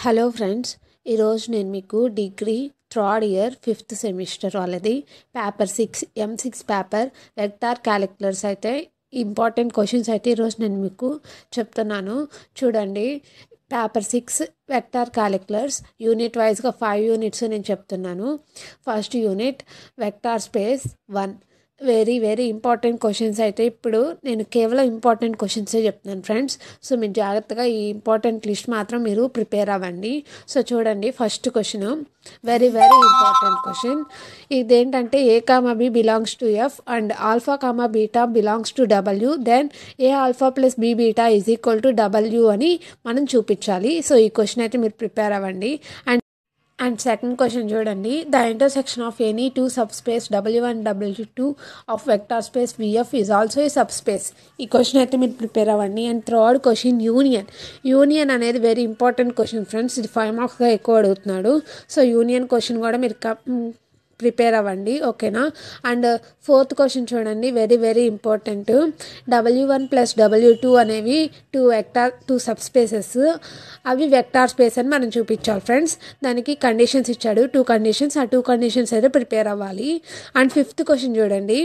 hello friends ఈరోజు నేను మీకు degree third year fifth semester వాళ్ళది paper six M six paper vector calculus అయితే ఇంపార్టెంట్ క్వశ్చన్స్ అయితే ఈరోజు నేను మీకు చెప్తున్నాను చూడండి paper six vector calculus unit వైజ్గా ఫైవ్ యూనిట్స్ నేను చెప్తున్నాను first unit vector space one very very important questions అయితే ఇప్పుడు నేను కేవలం ఇంపార్టెంట్ క్వశ్చన్సే చెప్తున్నాను ఫ్రెండ్స్ సో మీరు జాగ్రత్తగా ఈ ఇంపార్టెంట్ లిస్ట్ మాత్రం మీరు ప్రిపేర్ అవ్వండి సో చూడండి first question very very important question ఇదేంటంటే A comma B belongs to F and alpha comma beta belongs to W then A alpha plus B beta is equal to W అని మనం చూపించాలి so ఈ question అయితే మీరు prepare అవ్వండి and and second question చూడండి the intersection of any two subspace W one W two of vector space V F is also a subspace ఈ question అయితే మీరు ప్రిపేర్ అవ్వండి and third question union union అనేది very important question friends ఇది five మార్క్స్గా ఎక్కువ అడుగుతున్నాడు so union question కూడా మీరు ప్రిపేర్ అవ్వండి ఓకేనా అండ్ ఫోర్త్ క్వశ్చన్ చూడండి very very important W one plus W two అనేవి two vector two subspaces అవి వెక్టార్ స్పేస్ అని మనం చూపించాలి ఫ్రెండ్స్ దానికి కండిషన్స్ ఇచ్చాడు టూ కండిషన్స్ ఆ టూ కండిషన్స్ అయితే ప్రిపేర్ అవ్వాలి అండ్ ఫిఫ్త్ క్వశ్చన్ చూడండి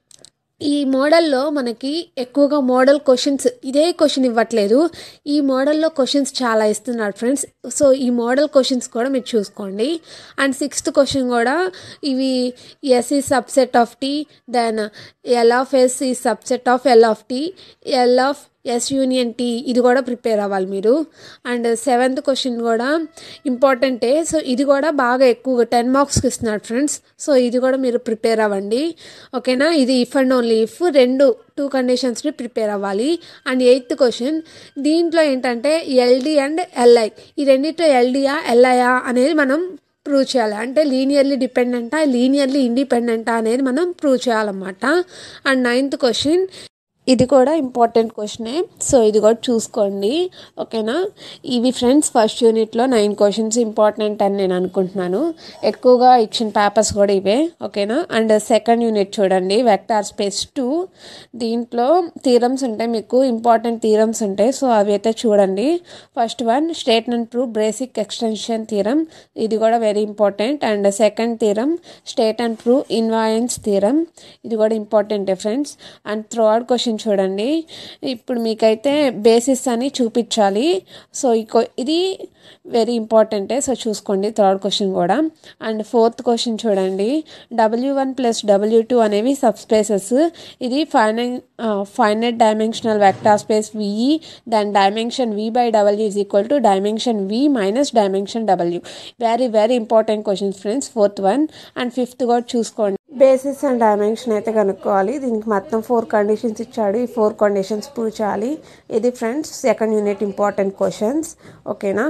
ఈ మోడల్లో మనకి ఎక్కువగా మోడల్ క్వశ్చన్స్ ఇదే క్వశ్చన్ ఇవ్వట్లేదు ఈ మోడల్లో క్వశ్చన్స్ చాలా ఇస్తున్నాడు ఫ్రెండ్స్ సో ఈ మోడల్ క్వశ్చన్స్ కూడా మీరు చూసుకోండి అండ్ సిక్స్త్ క్వశ్చన్ కూడా ఇవి S is subset of T then L of S is subset of L of T L of S union T ఇది కూడా ప్రిపేర్ అవ్వాలి మీరు అండ్ సెవెంత్ క్వశ్చన్ కూడా ఇంపార్టెంటే సో ఇది కూడా బాగా ఎక్కువగా టెన్ మార్క్స్కి ఇస్తున్నాడు ఫ్రెండ్స్ సో ఇది కూడా మీరు ప్రిపేర్ అవ్వండి ఓకేనా ఇది ఇఫ్ అండ్ ఓన్లీ ఇఫ్ రెండు టూ కండిషన్స్ని ప్రిపేర్ అవ్వాలి అండ్ ఎయిత్ క్వశ్చన్ దీంట్లో ఏంటంటే ఎల్డి అండ్ ఎల్ఐ ఈ రెండిట్లో ఎల్డియా ఎల్ఐయా అనేది మనం ప్రూవ్ చేయాలి అంటే లీనియర్లీ డిపెండెంటా లీనియర్లీ ఇండిపెండెంటా అనేది మనం ప్రూవ్ చేయాలన్నమాట అండ్ నైన్త్ క్వశ్చన్ ఇది కూడా ఇంపార్టెంట్ క్వశ్చనే సో ఇది కూడా చూసుకోండి ఓకేనా ఇవి ఫ్రెండ్స్ ఫస్ట్ యూనిట్లో నైన్ క్వశ్చన్స్ ఇంపార్టెంట్ అని నేను అనుకుంటున్నాను ఎక్కువగా ఇచ్చిన పేపర్స్ కూడా ఇవే ఓకేనా అండ్ సెకండ్ యూనిట్ చూడండి వెక్టార్ స్పేస్ టూ దీంట్లో థీరమ్స్ ఉంటాయి మీకు ఇంపార్టెంట్ థీరమ్స్ ఉంటాయి సో అవి అయితే చూడండి first one state and prove basic extension theorem ఇది కూడా very important and second theorem state and prove invariance theorem ఇది కూడా ఇంపార్టెంటే ఫ్రెండ్స్ అండ్ థర్డ్ క్వశ్చన్ చూడండి ఇప్పుడు మీకైతే బేసిస్ అని చూపించాలి సో ఇది వెరీ ఇంపార్టెంటే సో చూసుకోండి థర్డ్ క్వశ్చన్ కూడా అండ్ ఫోర్త్ క్వశ్చన్ చూడండి W one plus W two అనేవి సబ్ స్పేసెస్ ఇది final finite dimensional vector space విఈ దాని dimension V by W is equal to dimension V minus dimension W very very important questions friends fourth one and fifth కూడా చూసుకోండి basis and dimension అయితే కనుక్కోవాలి దీనికి మొత్తం four conditions ఇచ్చాడు ఈ ఫోర్ కండిషన్స్ ప్రూవ్ చేయాలి ఇది friends second unit important questions ఓకేనా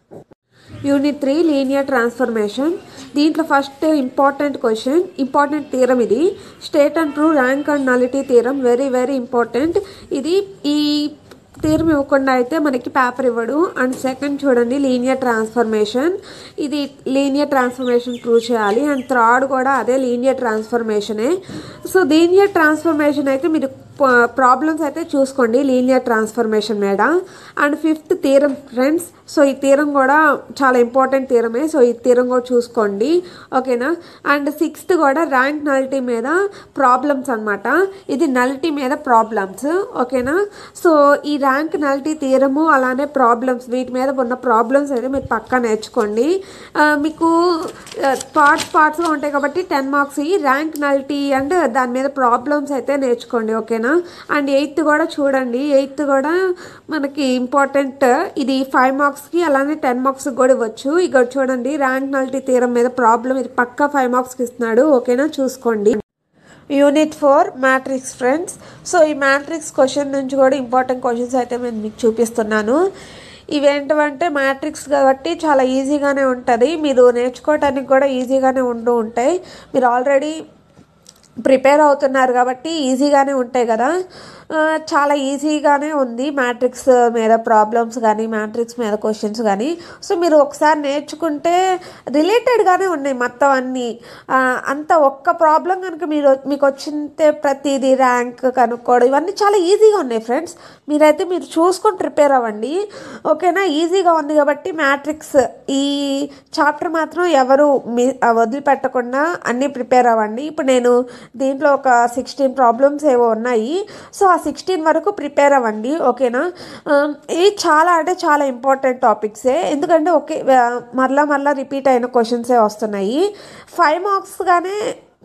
యూనిట్ త్రీ లీనియర్ ట్రాన్స్ఫర్మేషన్ దీంట్లో first important question important theorem ఇది state and true rank and nullity theorem very very important ఇది ఈ తీరం ఇవ్వకుండా అయితే మనకి పేపర్ ఇవ్వడు అండ్ సెకండ్ చూడండి లీనియర్ ట్రాన్స్ఫర్మేషన్ ఇది లీనియర్ ట్రాన్స్ఫర్మేషన్ ప్రూవ్ చేయాలి అండ్ థర్డ్ కూడా అదే లీనియర్ ట్రాన్స్ఫర్మేషనే సో లీనియర్ ట్రాన్స్ఫర్మేషన్ అయితే మీరు ప్రాబ్లమ్స్ అయితే చూసుకోండి లీనియర్ ట్రాన్స్ఫర్మేషన్ మీద and fifth theorem friends so ఈ తీరం కూడా చాలా ఇంపార్టెంట్ తీరమే సో ఈ తీరం కూడా చూసుకోండి ఓకేనా అండ్ సిక్స్త్ కూడా ర్యాంక్ నలిటీ మీద ప్రాబ్లమ్స్ అనమాట ఇది నలిటీ మీద ప్రాబ్లమ్స్ ఓకేనా సో ఈ ర్యాంక్ నలిటీ తీరము అలానే ప్రాబ్లమ్స్ వీటి మీద ఉన్న ప్రాబ్లమ్స్ అయితే మీరు పక్కా నేర్చుకోండి మీకు పార్ట్స్ పార్ట్స్గా ఉంటాయి కాబట్టి టెన్ మార్క్స్ ఈ ర్యాంక్ నలిటీ అండ్ దాని మీద ప్రాబ్లమ్స్ అయితే నేర్చుకోండి ఓకేనా అండ్ ఎయిత్ కూడా చూడండి ఎయిత్ కూడా మనకి ఇంపార్టెంట్ ఇది ఫైవ్ మార్క్స్కి అలానే టెన్ మార్క్స్కి కూడా ఇవ్వచ్చు ఇక్కడ చూడండి ర్యాంక్ నలిటీ తీరం మీద ప్రాబ్లం ఇది పక్కా ఫైవ్ మార్క్స్కి ఇస్తున్నాడు ఓకేనా చూసుకోండి unit four matrix friends so ఈ మ్యాట్రిక్స్ క్వశ్చన్ నుంచి కూడా ఇంపార్టెంట్ క్వశ్చన్స్ అయితే నేను మీకు చూపిస్తున్నాను ఇవేంటంటే మ్యాట్రిక్స్ కాబట్టి చాలా ఈజీగానే ఉంటుంది మీరు నేర్చుకోవటానికి కూడా ఈజీగానే ఉంటూ ఉంటాయి మీరు ఆల్రెడీ ప్రిపేర్ అవుతున్నారు కాబట్టి ఈజీగానే ఉంటాయి కదా ఆ, చాలా ఈజీగానే ఉంది మ్యాట్రిక్స్ మీద ప్రాబ్లమ్స్ కానీ మ్యాట్రిక్స్ మీద క్వశ్చన్స్ కానీ సో మీరు ఒకసారి నేర్చుకుంటే రిలేటెడ్గానే ఉన్నాయి మొత్తం అన్నీ ఆ, అంత ఒక్క ప్రాబ్లం కనుక మీరు మీకు వచ్చింటే ప్రతిదీ ర్యాంక్ కనుక్కోవడం ఇవన్నీ చాలా ఈజీగా ఉన్నాయి ఫ్రెండ్స్ మీరైతే మీరు చూసుకొని ప్రిపేర్ అవ్వండి ఓకేనా ఈజీగా ఉంది కాబట్టి మ్యాట్రిక్స్ ఈ చాప్టర్ మాత్రం ఎవరు మీ ఆ, వదిలిపెట్టకుండా అన్నీ ప్రిపేర్ అవ్వండి ఇప్పుడు నేను దీంట్లో ఒక సిక్స్టీన్ ప్రాబ్లమ్స్ ఏవో ఉన్నాయి సో ఆ సిక్స్టీన్ వరకు ప్రిపేర్ అవ్వండి ఓకేనా ఆ, ఇవి చాలా అంటే చాలా ఇంపార్టెంట్ టాపిక్సే ఎందుకంటే ఒకే ఆ, మరలా మరలా రిపీట్ అయిన క్వశ్చన్సే వస్తున్నాయి ఫైవ్ మార్క్స్ గానే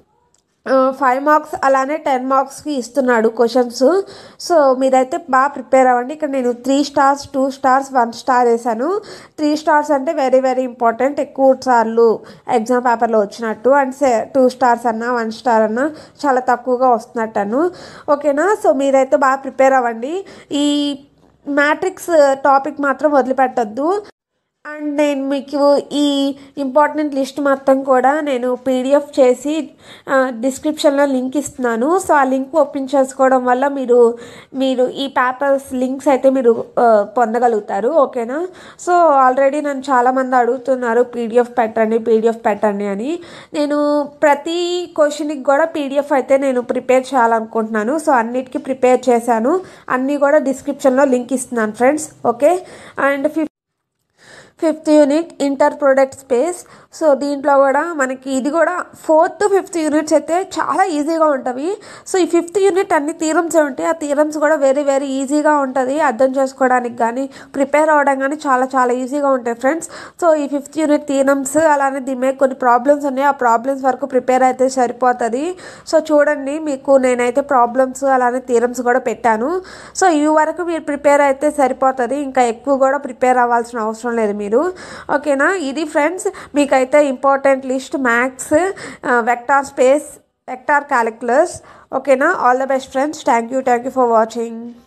ఫైవ్ మార్క్స్ అలానే టెన్ మార్క్స్కి ఇస్తున్నాడు క్వశ్చన్స్ సో మీరైతే బాగా ప్రిపేర్ అవ్వండి ఇక్కడ నేను three stars two stars one star వేసాను త్రీ స్టార్స్ అంటే వెరీ వెరీ ఇంపార్టెంట్ ఎక్కువ సార్లు ఎగ్జామ్ పేపర్లో వచ్చినట్టు అండ్ సే టూ స్టార్స్ అన్నా వన్ స్టార్ అన్నా చాలా తక్కువగా వస్తున్నట్టను ఓకేనా సో మీరైతే బాగా ప్రిపేర్ అవ్వండి ఈ మ్యాట్రిక్స్ టాపిక్ మాత్రం వదిలిపెట్టద్దు అండ్ నేను మీకు ఈ ఇంపార్టెంట్ లిస్ట్ మొత్తం కూడా నేను పీడిఎఫ్ చేసి డిస్క్రిప్షన్లో లింక్ ఇస్తున్నాను సో ఆ లింక్ ఓపెన్ చేసుకోవడం వల్ల మీరు మీరు ఈ పేపర్స్ లింక్స్ అయితే మీరు ఆ, పొందగలుగుతారు ఓకేనా సో ఆల్రెడీ నన్ను చాలామంది అడుగుతున్నారు పీడిఎఫ్ పెట్టండి పీడిఎఫ్ పెట్టండి అని నేను ప్రతి క్వశ్చన్కి కూడా పీడిఎఫ్ అయితే నేను ప్రిపేర్ చేయాలనుకుంటున్నాను సో అన్నిటికీ ప్రిపేర్ చేశాను అన్నీ కూడా డిస్క్రిప్షన్లో లింక్ ఇస్తున్నాను friends okay and fif fifth unit inter product space so దీంట్లో కూడా మనకి ఇది కూడా ఫోర్త్ ఫిఫ్త్ యూనిట్స్ అయితే చాలా ఈజీగా ఉంటవి సో ఈ ఫిఫ్త్ యూనిట్ అన్ని థీరమ్స్ ఉంటాయి ఆ థీరమ్స్ కూడా వెరీ వెరీ ఈజీగా ఉంటుంది అర్థం చేసుకోవడానికి కానీ ప్రిపేర్ అవ్వడం కానీ చాలా చాలా ఈజీగా ఉంటాయి ఫ్రెండ్స్ సో ఈ ఫిఫ్త్ యూనిట్ థీరమ్స్ అలానే దీని మీద కొన్ని ప్రాబ్లమ్స్ ఉన్నాయి ఆ ప్రాబ్లమ్స్ వరకు ప్రిపేర్ అయితే సరిపోతుంది సో చూడండి మీకు నేనైతే ప్రాబ్లమ్స్ అలానే థీరమ్స్ కూడా పెట్టాను సో ఇవి వరకు మీరు ప్రిపేర్ అయితే సరిపోతుంది ఇంకా ఎక్కువ కూడా ప్రిపేర్ అవ్వాల్సిన అవసరం లేదు మీరు ఓకేనా ఇది ఫ్రెండ్స్ మీకైతే important list maths vector space vector calculus ఓకేనా all the best friends thank you thank you for watching